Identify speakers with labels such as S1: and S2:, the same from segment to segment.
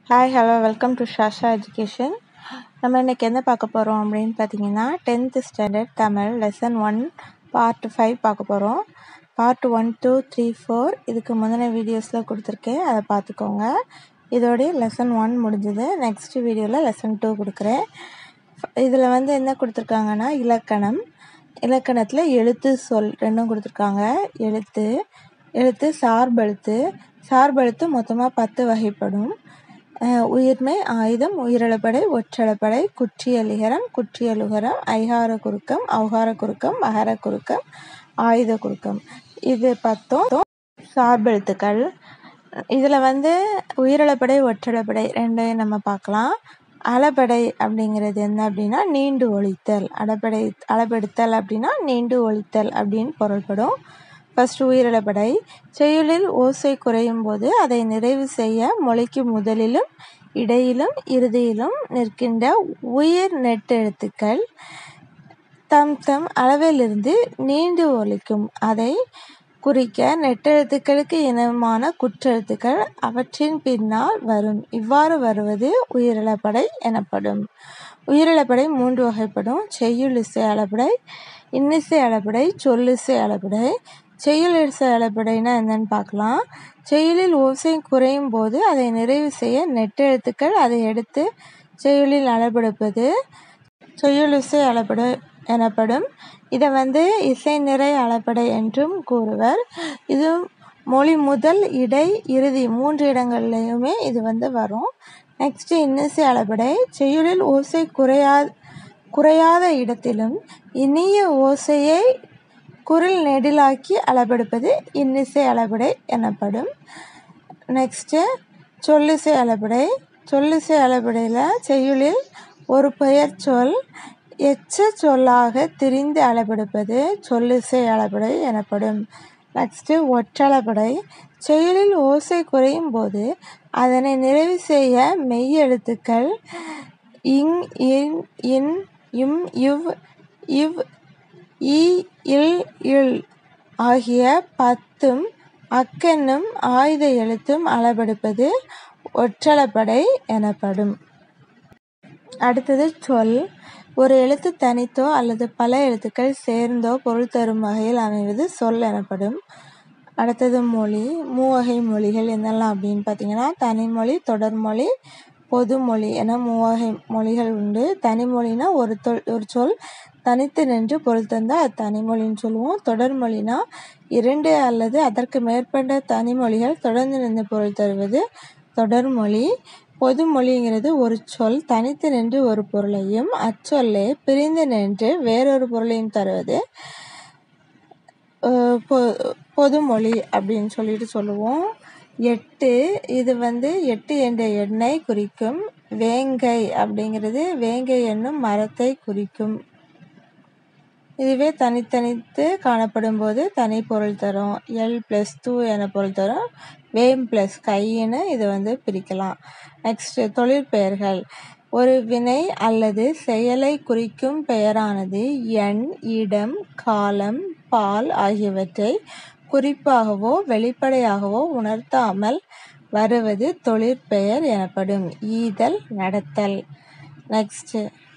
S1: Hi hello welcome to Shasha education நம்ம இன்றைக்கி என்ன பார்க்க போகிறோம் அப்படின்னு பார்த்தீங்கன்னா tenth standard Tamil lesson one part five பார்க்க போகிறோம் part one two three four இதுக்கு முந்தின வீடியோஸில் கொடுத்துருக்கேன் அதை பார்த்துக்கோங்க இதோடைய லெசன் ஒன் முடிஞ்சது நெக்ஸ்ட் வீடியோவில் லெசன் டூ கொடுக்குறேன் இதில் வந்து என்ன கொடுத்துருக்காங்கன்னா இலக்கணம் இலக்கணத்தில் எழுத்து சொல் ரெண்டும் கொடுத்துருக்காங்க எழுத்து எழுத்து சார்பெழுத்து சார்பெழுத்து மொத்தமாக பத்து வகைப்படும் அஹ் உயிர்மை ஆயுதம் உயிரிழப்படை ஒற்றளப்படை குற்றியலிகரம் குற்றியலுகரம் ஐகார குறுக்கம் ஔகார குறுக்கம் மகர குறுக்கம் ஆயுத குறுக்கம் இது பத்தும் சார்பெழுத்துக்கள் இதில் வந்து உயிரிழப்படை ஒற்றளப்படை ரெண்டையும் நம்ம பார்க்கலாம் அளபடை அப்படிங்கிறது என்ன அப்படின்னா நீண்டு ஒழித்தல் அளபடை அளபெடுத்தல் அப்படின்னா நீண்டு ஒழித்தல் அப்படின்னு பொருள்படும் ஃபர்ஸ்ட் உயிரிழப்படை செய்யுளில் ஓசை குறையும் போது அதை நிறைவு செய்ய மொழிக்கு முதலிலும் இடையிலும் இறுதியிலும் நிற்கின்ற உயிர் நெட்டெழுத்துக்கள் தம் தம் அளவிலிருந்து நீண்டு ஒலிக்கும் அதை குறிக்க நெட்டெழுத்துக்களுக்கு இனமான குற்றெழுத்துக்கள் அவற்றின் பின்னால் வரும் இவ்வாறு வருவது உயிரிழப்படை எனப்படும் உயிரிழப்படை மூன்று வகைப்படும் செய்யுள் இசை அளபடை இன்னிசை அளபடை சொல்லிசை அளபடை செய்யுள் இசை அளபடைனா என்னன்னு பார்க்கலாம் செய்யுளில் ஓசை குறையும் போது அதை நிறைவு செய்ய நெட்டெழுத்துக்கள் அதை எடுத்து செய்யுளில் அளபெடுப்பது செய்யுள் இசை அளபடை எனப்படும் இதை வந்து இசை நிறை அளபடை என்றும் கூறுவர் இது மொழி முதல் இடை இறுதி மூன்று இடங்கள்லையுமே இது வந்து வரும் நெக்ஸ்ட் இன்னிசை அளபடை செய்யுளில் ஓசை குறையா குறையாத இடத்திலும் இனிய ஓசையை குரில் நெடிலாக்கி அளபெடுப்பது இன்னிசை அளபடை எனப்படும் நெக்ஸ்ட்டு சொல்லிசை அளபடை சொல்லிசை அளபடையில் செய்யுளில் ஒரு பெயர் சொல் எச்ச சொல்லாக திரிந்து அளபெடுப்பது சொல்லிசை அளபடை எனப்படும் நெக்ஸ்ட்டு ஒற்றளபடை செயலில் ஓசை குறையும் போது அதனை நிறைவு செய்ய மெய் எழுத்துக்கள் இங் இன் இன் இம் இவ் இவ் இ இல் இல் ஆகிய பத்தும் அக்கென்னும் ஆயுத எழுத்தும் அளபெடுப்பது ஒற்றளபடை எனப்படும் அடுத்தது சொல் ஒரு எழுத்து தனித்தோ அல்லது பல எழுத்துக்கள் சேர்ந்தோ பொருள் தரும் வகையில் அமைவது சொல் எனப்படும் அடுத்தது மொழி மூவகை மொழிகள் என்னெல்லாம் அப்படின்னு பார்த்தீங்கன்னா தனிமொழி தொடர்மொழி பொதுமொழி என மூவகை மொழிகள் உண்டு தனிமொழினா ஒரு தொல் ஒரு சொல் தனித்து நின்று பொருள் தந்தால் அது தனிமொழின்னு சொல்லுவோம் தொடர்மொழினா இரண்டு அல்லது அதற்கு மேற்பட்ட தனிமொழிகள் தொடர்ந்து நின்று பொருள் தருவது தொடர்மொழி பொதுமொழிங்கிறது ஒரு சொல் தனித்து நின்று ஒரு பொருளையும் அச்சொல்லே பிரிந்து நின்று வேறொரு பொருளையும் தருவது பொதுமொழி அப்படின்னு சொல்லிட்டு சொல்லுவோம் எட்டு இது வந்து எட்டு என்ற எண்ணை குறிக்கும் வேங்கை அப்படிங்கிறது வேங்கை என்னும் மரத்தை குறிக்கும் இதுவே தனித்தனித்து காணப்படும் போது தனி பொருள் தரும் எல் ப்ளஸ் டூ என பொருள் தரும் வேம் ப்ளஸ் கைன்னு இது வந்து பிரிக்கலாம் நெக்ஸ்ட் தொழிற்பெயர்கள் ஒரு வினை அல்லது செயலை குறிக்கும் பெயரானது எண் இடம் காலம் பால் ஆகியவற்றை குறிப்பாகவோ வெளிப்படையாகவோ உணர்த்தாமல் வருவது தொழிற்பெயர் எனப்படும் ஈதல் நடத்தல் நெக்ஸ்ட்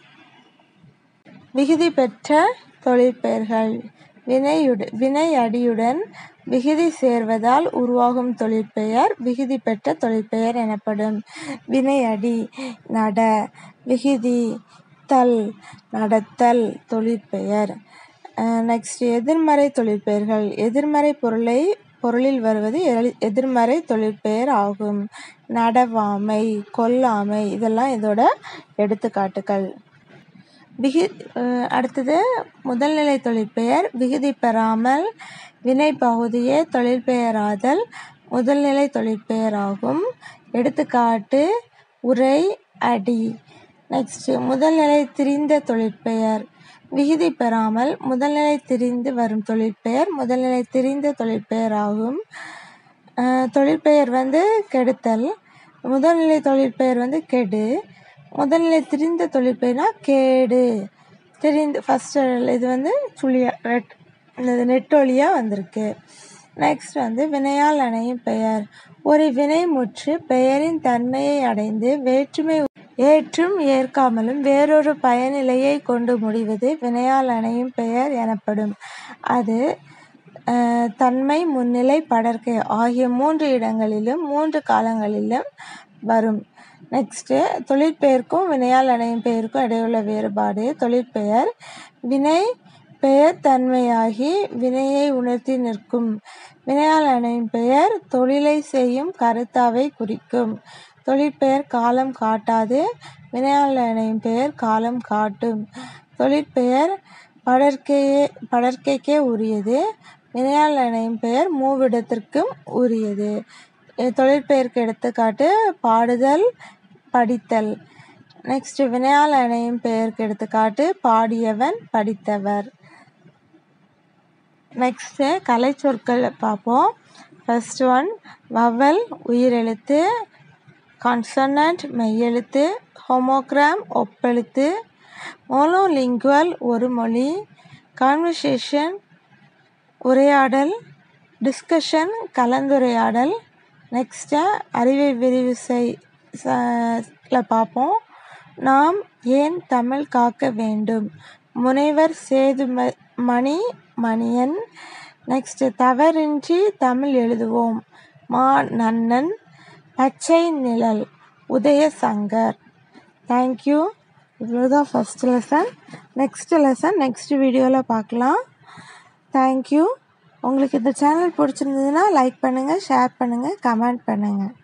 S1: விகுதி பெற்ற தொழிற்பெயர்கள் வினையுட வினை அடியுடன் விகுதி சேர்வதால் உருவாகும் தொழிற்பெயர் விகுதி பெற்ற தொழிற்பெயர் எனப்படும் வினை அடி நட விகுதி தல் நடத்தல் தொழிற்பெயர் நெக்ஸ்ட் எதிர்மறை தொழிற்பெயர்கள் எதிர்மறை பொருளை பொருளில் வருவது எதிர்மறை தொழிற்பெயர் ஆகும் நடவாமை கொல்லாமை இதெல்லாம் இதோட எடுத்துக்காட்டுகள் விகு அடுத்தது முதல்நிலை தொழிற்பெயர் விகுதி பெறாமல் வினை பகுதியே தொழிற்பெயராதல் முதல்நிலை தொழிற்பெயர் ஆகும் எடுத்துக்காட்டு உரை அடி நெக்ஸ்ட் முதல்நிலை திரிந்த தொழிற்பெயர் விகுதி பெறாமல் முதல்நிலை திரிந்து வரும் தொழிற்பெயர் முதல்நிலை திரிந்த தொழிற்பெயர் ஆகும் தொழிற்பெயர் வந்து கெடுத்தல் முதல்நிலை தொழிற்பெயர் வந்து கெடு முதல்நிலை திரிந்த தொழிற்பெயர்னா கேடு திரிந்து ஃபஸ்ட் இது வந்து சுழியா ரெட் இந்த நெட்டொலியாக வந்திருக்கு நெக்ஸ்ட் வந்து வினையால் அணையும் பெயர் ஒரு வினைமுற்று பெயரின் தன்மையை அடைந்து வேற்றுமை ஏற்றும் ஏற்காமலும் வேறொரு பயனிலையை கொண்டு முடிவது வினையால் அணையும் பெயர் எனப்படும். அது தன்மை முன்னிலை படர்க்கை ஆகிய மூன்று இடங்களிலும் மூன்று காலங்களிலும் வரும். நெக்ஸ்ட்டு தொழிற்பெயர்க்கும் வினையால் அணையும் பெயருக்கும் இடையுள்ள வேறுபாடு தொழிற்பெயர் வினை பெயர்த் தன்மையாகி வினையை உணர்த்தி நிற்கும். வினையால் அணையும் பெயர் தொழிலைச் செய்யும் கர்த்தாவைக் குறிக்கும். தொழிற்பெயர் காலம் காட்டாது வினையால் அணையும் பெயர் காலம் காட்டும். தொழிற்பெயர் படர்க்கைக்கே உரியது வினையால் அணையும் பெயர் மூவிடத்திற்கும் உரியது. தொழிற்பெயர்க்கு எடுத்துக்காட்டு பாடுதல் படித்தல். நெக்ஸ்ட்டு வினையால் அணையும் பெயர்க்கு எடுத்துக்காட்டு பாடியவன் படித்தவர். நெக்ஸ்ட்டு கலைச்சொற்கள் பார்ப்போம். ஃபர்ஸ்ட் ஒன் வவல் உயிரெழுத்து கான்சனன்ட் மெய்யெழுத்து ஹோமோகிராம் ஒப்பெழுத்து மோனோலிங்குவல் ஒரு மொழி கான்வர்சேஷன் உரையாடல் டிஸ்கஷன் கலந்துரையாடல் நெக்ஸ்ட்டு அறிவை விரிவு செய் பார்ப்போம். நாம் ஏன் தமிழ் காக்க வேண்டும் முனைவர் சேதுமணி மணியன். நெக்ஸ்ட்டு தவறின்றி தமிழ் எழுதுவோம் மா. நன்னன். பச்சை நிழல் உதயசங்கர். Thank you. இவ்வளோதான் first lesson. Next lesson next வீடியோவில் பார்க்கலாம். Thank you. உங்களுக்கு இந்த சேனல் பிடிச்சிருந்ததுன்னா லைக் பண்ணுங்கள் ஷேர் பண்ணுங்கள் கமெண்ட் பண்ணுங்கள்.